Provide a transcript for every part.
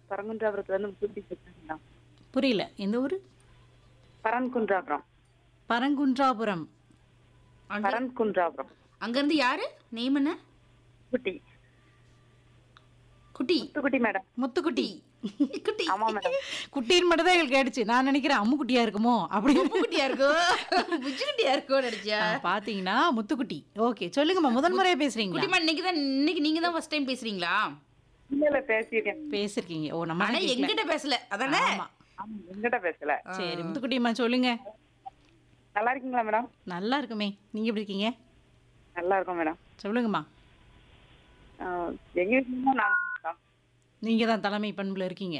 பரங்குன்றாபுரத்துல இருந்து முத்துக்குட்டி பேசுறேன் மேடம் புரியல எந்த ஊர் பரன்குன்றாபுரம் பரங்குன்றாபுரம் அங்க பரன்குன்றாபுரம் அங்கிருந்து யாரு நேம் என்ன குட்டி குட்டி முத்துக்குட்டி மேடம் முத்துக்குட்டி குட்டி ஆமா மேடம் குட்டின்னு மட்டும் தான் எங்களுக்கு கேட்டுச்சு நான் நினைக்கிறேன் அம்மு குட்டியா இருக்குமோ அப்படின்னு குட்டியா இருக்கோ புஜ்ஜு குட்டியா இருக்கோ நினைச்சியா ஆ, பாத்தீங்கன்னா முத்துக்குட்டி ஓகே சொல்லுங்கம்மா முதல் முறையா பேசுறீங்களா குட்டிமா இன்னைக்கு தான் இன்னைக்கு நீங்க தான் ஃபர்ஸ்ட் டைம் பேசுறீங்களா இல்ல இல்ல பேசியிருக்கேன் பேசிருக்கீங்க ஓ நம்ம ஆனா தான் கேட்கல. எங்கிட்ட பேசல அதானே ஆமா ஆமா எங்கிட்ட பேசல சரி முத்துக்குட்டிம்மா சொல்லுங்க நல்லா இருக்கீங்களா மேடம் நல்லா இருக்குமே நீங்க எப்படி இருக்கீங்க நல்லா இருக்கோம் மேடம் சொல்லுங்கம்மா ஆஹ் எங்க வீட்டுல நான் தான். நீங்க தான் தலைமை பண்புல இருக்கீங்க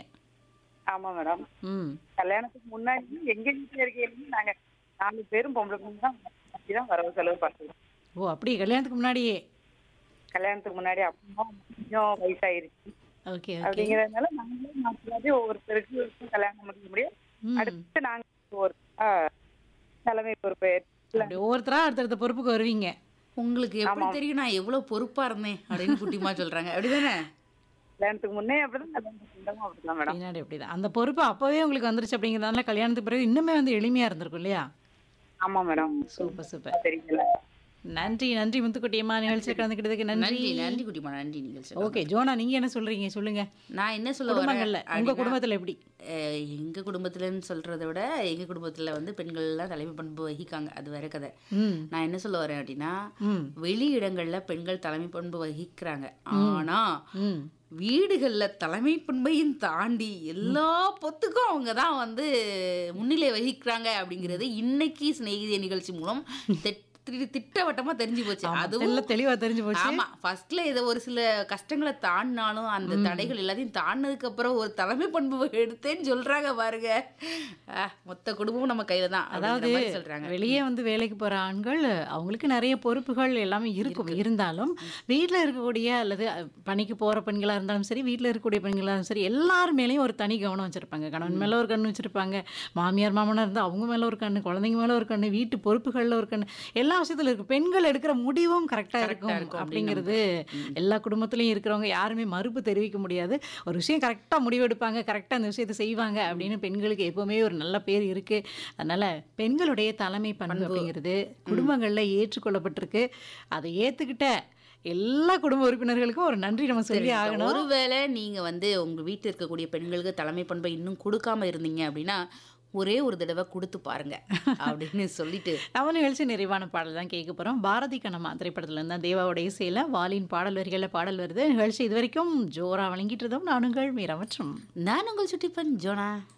ஆமா மேடம் ம் கல்யாணத்துக்கு முன்னாடி எங்க வீட்டுல இருக்கையில நாங்க நாலு பேரும் பொம்பளை பொண்ணு தான் தான் வரவு செலவு பார்த்துக்கோம் ஓ அப்படியே கல்யாணத்துக்கு முன்னாடியே கல்யாணத்துக்கு முன்னாடி அப்பா கொஞ்சம் வயசாயிருச்சு ஓகே ஓகே அப்படிங்கறதுனால நாங்களே மாற்றி ஒவ்வொருத்தருக்கு ஒருத்தர் கல்யாணம் முடிக்க முடியும் ம் அடுத்து நாங்க ஒரு ஆஹ், தலைமை பொறுப்பு ஏற்று அப்படி ஒவ்வொருத்தரா அடுத்தடுத்த பொறுப்புக்கு வருவீங்க உங்களுக்கு எப்படி தெரியும் நான் எவ்வளவு பொறுப்பா இருந்தேன் அப்படின்னு குட்டிமா சொல்றாங்க அப்படிதானே கல்யாணத்துக்கு முன்னே அப்படிதான் கல்யாணத்துக்கு பின்னமும் அப்படிதான் மேடம் பின்னாடி அப்படிதான் அந்த பொறுப்பு அப்பவே உங்களுக்கு வந்துருச்சு அப்படிங்கிறதுனால கல்யாணத்துக்கு பிறகு இன்னுமே வந்து எளிமையா இருந்திருக்கும் இல்லையா ஆமா மேடம் சூப்பர் சூப்பர் தெரியல நன்றி நன்றி முத்துக்குட்டியம்மா நிகழ்ச்சியில் கலந்துக்கிட்டதுக்கு நன்றி நன்றி நன்றி குட்டிமா நன்றி நீங்கள் சொல்லுங்க ஓகே ஜோனா நீங்க என்ன சொல்றீங்க சொல்லுங்க நான் என்ன சொல்ல வரேன் குடும்பங்கள்ல உங்க அப்படின்னா, குடும்பத்துல எப்படி அஹ், எங்க குடும்பத்துலன்னு சொல்றதை விட எங்க குடும்பத்துல வந்து பெண்கள் எல்லாம் தலைமை பண்பு வகிக்காங்க அது வேற கதை ம் நான் என்ன சொல்ல வரேன் அப்படின்னா ம் வெளி இடங்கள்ல பெண்கள் தலைமை பண்பு வகிக்கிறாங்க ஆனா ம் வீடுகள்ல தலைமை பண்பையும் தாண்டி எல்லா பொத்துக்கும் அவங்க தான் வந்து முன்னிலை வகிக்கிறாங்க அப்படிங்கிறது இன்னைக்கு சிநேகிதிய நிகழ்ச்சி மூலம் திட்- திட்- திட்டவட்டமா தெரிஞ்சு போச்சு அதுவும் எல்லாம் தெளிவா தெரிஞ்சு போச்சு ஆமா ஃபர்ஸ்ட்ல இதை ஒரு சில கஷ்டங்களை தாண்டினாலும் அந்த தடைகள் எல்லாத்தையும் தாண்டினதுக்கு அப்புறம் ஒரு தலைமை பண்பு எடுத்தேன்னு சொல்றாங்க பாருங்க ஆஹ், மொத்த குடும்பமும் நம்ம கையில தான் அதாவது அப்படிங்கிற மாதிரி சொல்றாங்க வெளியே வந்து வேலைக்கு போற ஆண்கள் அவங்களுக்கு நிறைய பொறுப்புகள் எல்லாமே இருக்கும் இருந்தாலும் வீட்டில் இருக்கக்கூடிய அல்லது அஹ், பணிக்கு போற பெண்களா இருந்தாலும் சரி வீட்டில் இருக்கக்கூடிய பெண்களா இருந்தாலும் சரி எல்லார் மேலேயும் ஒரு தனி கவனம் வச்சிருப்பாங்க கணவன் மேல ஒரு கண்ணு வச்சிருப்பாங்க மாமியார் மாமனார் இருந்தால் அவங்க மேல ஒரு கண்ணு குழந்தைங்க மேல ஒரு கண்ணு வீட்டு பொறுப்புகள்ல ஒரு கண்ணு எல்லா விஷயத்துல இருக்கு பெண்கள் எடுக்கிற முடிவும் கரெக்டா இருக்கும் இருக்கும் அப்படிங்கிறது எல்லா குடும்பத்திலையும் இருக்கிறவங்க யாருமே மறுப்பு தெரிவிக்க முடியாது ஒரு விஷயம் கரெக்டாக முடிவெடுப்பாங்க கரெக்டாக அந்த விஷயத்தை செய்வாங்க அப்படின்னு பெண்களுக்கு எப்பவுமே ஒரு நல்ல பேர் இருக்கு அதனால பெண்களுடைய தலைமை பண்பு அப்படிங்கிறது குடும்பங்கள்ல ஏற்றுக்கொள்ளப்பட்டிருக்கு அதை ஏத்துக்கிட்ட எல்லா குடும்ப உறுப்பினர்களுக்கும் ஒரு நன்றி நம்ம சொல்லி ஆகணும் ஒருவேளை நீங்க வந்து உங்க வீட்டில் இருக்கக்கூடிய பெண்களுக்கு தலைமை பண்பை இன்னும் கொடுக்காம இருந்தீங்க அப்படின்னா ஒரே ஒரு தடவை கொடுத்து பாருங்க அப்படின்னு சொல்லிட்டு நம்ம நிகழ்ச்சி நிறைவான பாடல் தான் கேட்க போறோம் பாரதி கண்ணம்மா திரைப்படத்துல இருந்தா தேவாவுடைய இசையில வாலின் பாடல் வரிகளில் பாடல் வருது நிகழ்ச்சி இது வரைக்கும் ஜோரா வழங்கிட்டு இருந்தோம் நானுங்கள் மீரா மற்றும் நான் உங்கள் சுட்டிப்பன் ஜோனா